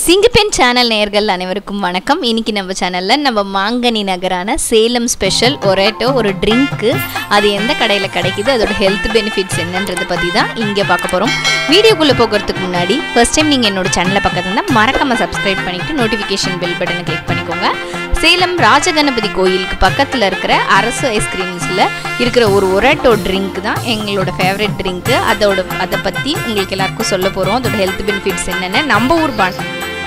சிங்கப்பெண் channel நேயர்கள் அனைவருக்கும் வணக்கம் இன்னைக்கு நம்ம சேனலில் நம்ம மாங்கனி நகரான சேலம் ஸ்பெஷல் ஒரேட்டோ ஒரு ட்ரிங்க்கு அது எந்த கடையில் கிடைக்குது அதோட ஹெல்த் பெனிஃபிட்ஸ் என்னன்றதை பற்றி தான் இங்கே பார்க்க போகிறோம் வீடியோக்குள்ளே போகிறதுக்கு முன்னாடி ஃபர்ஸ்ட் டைம் நீங்கள் என்னோட சேனலை பக்கத்துல இருந்தால் மறக்காமல் சப்ஸ்கிரைப் பண்ணிவிட்டு நோட்டிஃபிகேஷன் பெல் பட்டனை கிளிக் பண்ணிக்கோங்க சேலம் ராஜகணபதி கோயிலுக்கு பக்கத்தில் இருக்கிற அரசு ஐஸ்கிரீம்ஸில் இருக்கிற ஒரு ஒரேட்டோ ட்ரிங்க் தான் எங்களோட ஃபேவரட் ட்ரிங்க்கு அதோட அதை பற்றி உங்களுக்கு எல்லாருக்கும் சொல்ல போகிறோம் அதோட ஹெல்த் பெனிஃபிட்ஸ் என்னென்ன நம்ம ஊர் பா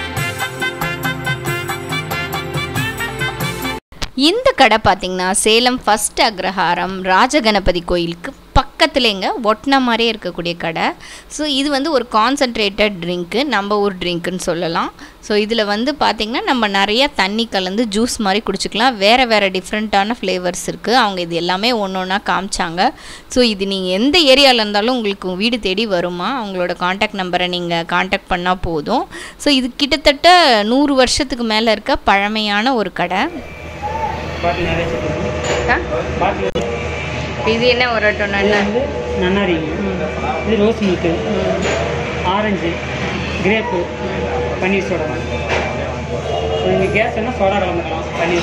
இந்த கடை பார்த்தீங்கன்னா சேலம் ஃபர்ஸ்ட் அக்ரஹாரம் ராஜகணபதி கோயிலுக்கு பக்கத்துலேங்க ஒட்டின மாதிரியே இருக்கக்கூடிய கடை ஸோ இது வந்து ஒரு கான்சன்ட்ரேட்டட் ட்ரிங்க்கு நம்ம ஊர் ட்ரிங்க்குன்னு சொல்லலாம் ஸோ இதில் வந்து பார்த்திங்கன்னா நம்ம நிறைய தண்ணி கலந்து ஜூஸ் மாதிரி குடிச்சிக்கலாம் வேறு வேறு டிஃப்ரெண்ட்டான ஃப்ளேவர்ஸ் இருக்குது அவங்க இது எல்லாமே ஒன்று ஒன்றா காமிச்சாங்க ஸோ இது நீங்கள் எந்த ஏரியாவில் இருந்தாலும் உங்களுக்கு வீடு தேடி வருமா அவங்களோட காண்டாக்ட் நம்பரை நீங்கள் காண்டாக்ட் பண்ணால் போதும் ஸோ இது கிட்டத்தட்ட நூறு வருஷத்துக்கு மேலே இருக்க பழமையான ஒரு கடை பாட்டில் நிறைய வச்சுருக்கோம் பாட்டில் இது என்ன ஒரு இது வந்து நன்னாரிங்க இது ரோஸ் மில்க்கு ஆரஞ்சு கிரேப்பு பன்னீர் சோடா நீங்கள் கேஸ் என்ன சோடா கலந்துக்கலாம் பன்னீர்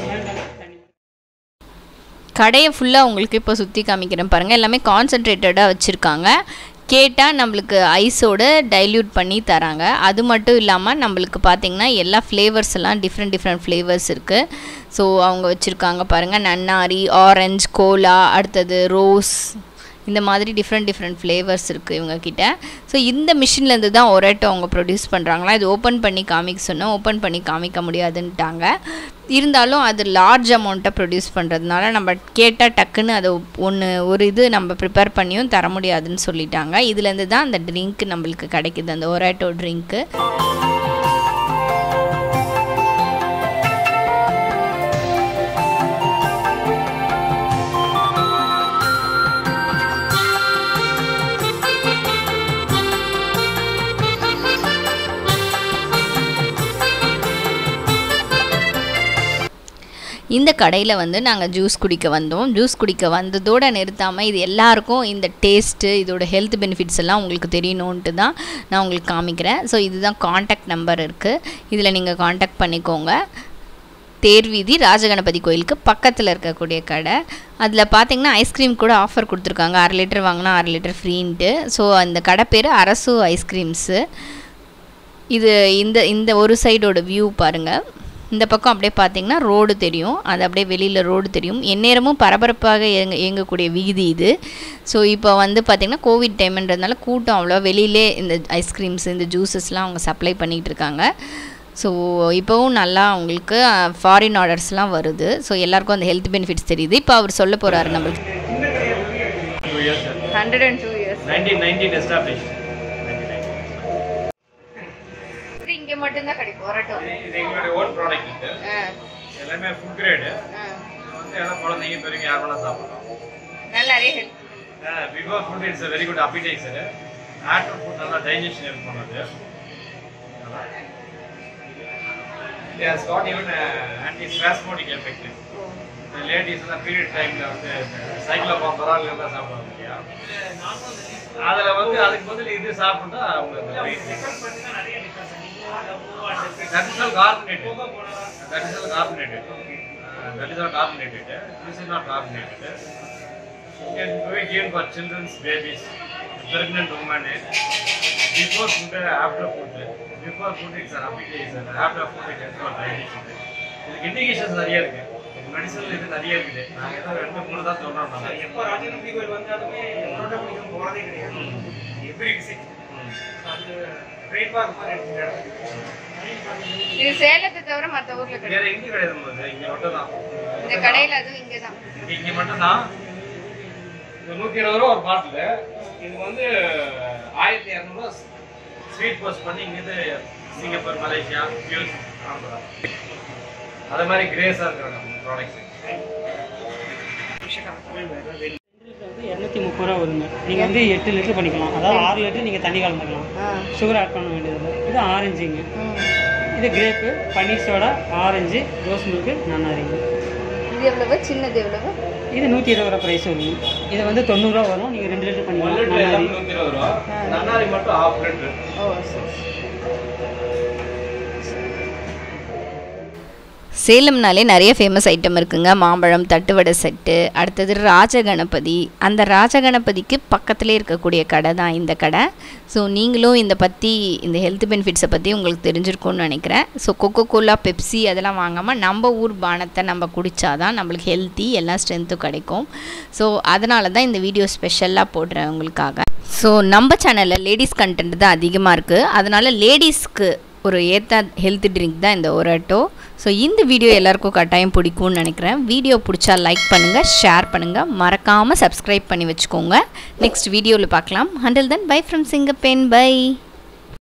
கடையை ஃபுல்லாக உங்களுக்கு இப்போ சுற்றி காமிக்கிறேன் பாருங்கள் எல்லாமே கான்சன்ட்ரேட்டடாக வச்சுருக்காங்க கேட்டால் நம்மளுக்கு ஐஸோட டைல்யூட் பண்ணி தராங்க அது மட்டும் இல்லாமல் நம்மளுக்கு பார்த்திங்கன்னா எல்லா ஃப்ளேவர்ஸ் எல்லாம் டிஃப்ரெண்ட் டிஃப்ரெண்ட் ஃப்ளேவர்ஸ் இருக்குது ஸோ அவங்க வச்சுருக்காங்க பாருங்கள் நன்னாரி ஆரஞ்சு கோலா அடுத்தது ரோஸ் இந்த மாதிரி டிஃப்ரெண்ட் டிஃப்ரெண்ட் ஃப்ளேவர்ஸ் இருக்குது இவங்கக்கிட்ட ஸோ இந்த மிஷின்லேருந்து தான் ஒரேட்டோ அவங்க ப்ரொடியூஸ் பண்ணுறாங்களா இது ஓப்பன் பண்ணி காமிக்க சொன்னோம் ஓப்பன் பண்ணி காமிக்க முடியாதுன்ட்டாங்க இருந்தாலும் அது லார்ஜ் அமௌண்ட்டை ப்ரொடியூஸ் பண்ணுறதுனால நம்ம கேட்டால் டக்குன்னு அதை ஒன்று ஒரு இது நம்ம ப்ரிப்பேர் பண்ணியும் தர முடியாதுன்னு சொல்லிட்டாங்க இதுலேருந்து தான் அந்த ட்ரிங்க் நம்மளுக்கு கிடைக்குது அந்த ஒரேட்டோ ட்ரிங்க்கு இந்த கடையில் வந்து நாங்கள் ஜூஸ் குடிக்க வந்தோம் ஜூஸ் குடிக்க வந்ததோடு நிறுத்தாமல் இது எல்லாருக்கும் இந்த டேஸ்ட்டு இதோட ஹெல்த் பெனிஃபிட்ஸ் எல்லாம் உங்களுக்கு தெரியணுன்ட்டு தான் நான் உங்களுக்கு காமிக்கிறேன் ஸோ இதுதான் காண்டாக்ட் நம்பர் இருக்குது இதில் நீங்கள் காண்டாக்ட் பண்ணிக்கோங்க தேர்வீதி ராஜகணபதி கோயிலுக்கு பக்கத்தில் இருக்கக்கூடிய கடை அதில் பார்த்தீங்கன்னா ஐஸ்கிரீம் கூட ஆஃபர் கொடுத்துருக்காங்க அரை லிட்டர் வாங்கினா அரை லிட்டர் ஃப்ரீன்ட்டு ஸோ அந்த கடை பேர் அரசு ஐஸ்கிரீம்ஸு இது இந்த இந்த ஒரு சைடோட வியூ பாருங்கள் இந்த பக்கம் அப்படியே பார்த்தீங்கன்னா ரோடு தெரியும் அது அப்படியே வெளியில் ரோடு தெரியும் எந்நேரமும் பரபரப்பாக இயங்க இயங்கக்கூடிய வீதி இது ஸோ இப்போ வந்து பார்த்திங்கன்னா கோவிட் டைம்ன்றதுனால கூட்டம் அவ்வளோ வெளியிலே இந்த ஐஸ்கிரீம்ஸ் இந்த ஜூஸஸ்லாம் அவங்க சப்ளை பண்ணிகிட்டு இருக்காங்க ஸோ இப்போவும் நல்லா அவங்களுக்கு ஃபாரின் ஆர்டர்ஸ்லாம் வருது ஸோ எல்லாருக்கும் அந்த ஹெல்த் பெனிஃபிட்ஸ் தெரியுது இப்போ அவர் சொல்ல போகிறாரு நம்மளுக்கு Two years, sir. Hundred and two years 1919 established. 1919. இங்கே மட்டும்தான் கிடைக்கும் ஒரட்டோ இது எங்களுடைய ஓன் ப்ராடக்ட் இது எல்லாமே ஃபுட் கிரேடு வந்து எல்லாம் குழந்தைங்க பெரியவங்க யார் வேணா சாப்பிடலாம் நல்ல நிறைய health before food it's very good appetiser after food நல்லா டைஜஷன் ஹெல்ப் பண்ணுது It has got even anti-spasmodic effect. இந்த லேடிஸ் எல்லாம் பீரியட் டைம்ல வந்து சைக்கிள் பரால் எல்லாம் சாப்பிடுவாங்க இல்லையா அதுல வந்து அதுக்கு பதில் இது சாப்பிட்டா அவங்களுக்கு weight That is all carbonated. That is all carbonated. Uh, that is all carbonated. This is not carbonated. It can be given for children's babies, pregnant women. Before food, after food. Before food it's an appetizer. After food it is for digestion. இதுக்கு indications நிறைய இருக்கு மெடிசன்ல இது நிறைய இருக்குது நாங்க ஏதோ ரெண்டு மூணு தான் சொல்றோம் நாங்க எப்போ ராஜநம்பி கோயில் வந்தாலுமே புரோட்டா குடிக்க போகிறதே கிடையாது எவ்ரி விசிட் அது ட்ரேட்மார்க் மாதிரி எடுத்துக்கிட்டு இது சேலத்தை தவிர மற்ற ஊர்ல வேற எங்கேயும் கிடையாது போது இங்க மட்டும் தான் இந்த கடையில் அதுவும் இங்கே தான் இங்க மட்டும் தான் இது நூத்தி இருபது ரூபா ஒரு பாட்டில் இது வந்து ஆயிரத்தி இரநூறுவா ஸ்வீட் போஸ்ட் பண்ணி இங்கிருந்து சிங்கப்பூர் மலேசியா யூஎஸ் அனுப்புறாங்க அதே மாதிரி கிரேஸா இருக்கிறாங்க ப்ராடக்ட்ஸ் வந்து இரநூத்தி முப்பது ரூபா வருங்க நீங்கள் வந்து எட்டு லிட்டர் பண்ணிக்கலாம் அதாவது ஆறு லிட்டர் நீங்கள் தண்ணி கலந்துக்கலாம் சுகர் ஆட் பண்ண வேண்டியதில்லை இது ஆரஞ்சுங்க இது கிரேப்பு பன்னீர் சோடா ஆரஞ்சு ரோஸ் மில்க்கு நன்னாரிங்க இது எவ்வளவு சின்னது எவ்வளவு இது நூற்றி இருபது ரூபா ப்ரைஸ் வருங்க இது வந்து தொண்ணூறுரூவா வரும் நீங்கள் ரெண்டு லிட்டர் ஒன் பண்ணிக்கலாம் லிட்டர் நன்னாரி எல்லாமே நூத்தி இருபது ரூபா நன்னாரி மட்டும் ஹாஃப் லிட்டர் ஓ சரி சேலம்னாலே நிறைய ஃபேமஸ் ஐட்டம் இருக்குங்க மாம்பழம் தட்டுவடை செட்டு அடுத்தது ராஜகணபதி அந்த ராஜகணபதிக்கு பக்கத்துலேயே இருக்கக்கூடிய கடை தான் இந்த கடை ஸோ நீங்களும் இந்த பற்றி இந்த ஹெல்த் பெனிஃபிட்ஸை பற்றி உங்களுக்கு தெரிஞ்சிருக்கும்னு நினைக்கிறேன் ஸோ கொக்கோ கோலா பெப்சி அதெல்லாம் வாங்காமல் நம்ம ஊர் பானத்தை நம்ம குடித்தாதான் நம்மளுக்கு ஹெல்த்தி எல்லா ஸ்ட்ரென்த்தும் கிடைக்கும் ஸோ அதனால தான் இந்த வீடியோ ஸ்பெஷலாக போடுறேன் உங்களுக்காக ஸோ நம்ம சேனலில் லேடிஸ் கண்டென்ட் தான் அதிகமாக இருக்குது அதனால் லேடிஸ்க்கு ஒரு ஏற்ற ஹெல்த் ட்ரிங்க் தான் இந்த ஒரட்டோ ஸோ இந்த வீடியோ எல்லாருக்கும் கட்டாயம் பிடிக்கும்னு நினைக்கிறேன் வீடியோ பிடிச்சா லைக் பண்ணுங்கள் ஷேர் பண்ணுங்கள் மறக்காமல் சப்ஸ்கிரைப் பண்ணி வச்சுக்கோங்க நெக்ஸ்ட் வீடியோவில் பார்க்கலாம் until then bye from Singappen by